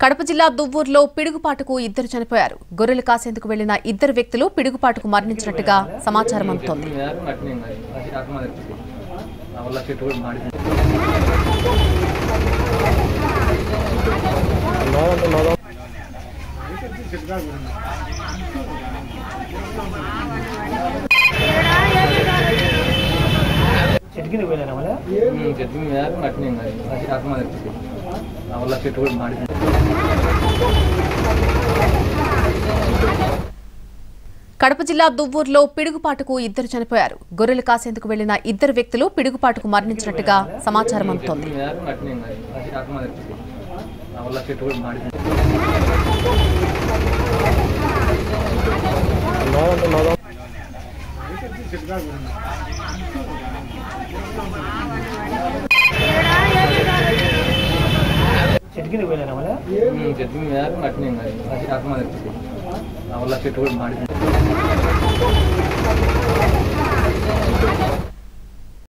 కడప జిల్లా దువ్వూరులో పిడుగుపాటుకు ఇద్దరు చనిపోయారు గొర్రెలు కాసేందుకు వెళ్లిన ఇద్దరు వ్యక్తులు పిడుగుపాటుకు మరణించినట్టుగా సమాచారం అందుతోంది ಯಾರು ನಟಿನಿ ಶಾಕ್ ಮಾಡಿರ್ತೀವಿ ನಾವೆಲ್ಲ ಸಿಟ್ಟು ಮಾಡಿ చెట్టుకి పోయినా మళ్ళీ ಜೊತೆಗೆ ಯಾರು ನಟಿನಿ ಶಾಕ್ ಮಾಡಿರ್ತೀವಿ ನಾವೆಲ್ಲ ಸಿಟ್ಟು ಮಾಡಿ కడప జిల్లా దువ్వూరులో పిడుగుపాటుకు ఇద్దరు చనిపోయారు గొర్రెలు కాసేందుకు వెళ్లిన ఇద్దరు వ్యక్తులు పిడుగుపాటుకు మరణించినట్టుగా సమాచారం అందుతోంది ಯಾರು ನಟಿನಿ ಶಾಕ್ ಮಾಡಿರ್ತೀವಿ ನಾವೆಲ್ಲ ಸಿಟ್ಟು ಮಾಡಿ చెట్టుకి పోయినా మళ్ళీ ಜೊತೆಗೆ ಯಾರು ನಟಿನಿ ಶಾಕ್ ಮಾಡಿರ್ತೀವಿ ನಾವೆಲ್ಲ ಸಿಟ್ಟು ಮಾಡಿ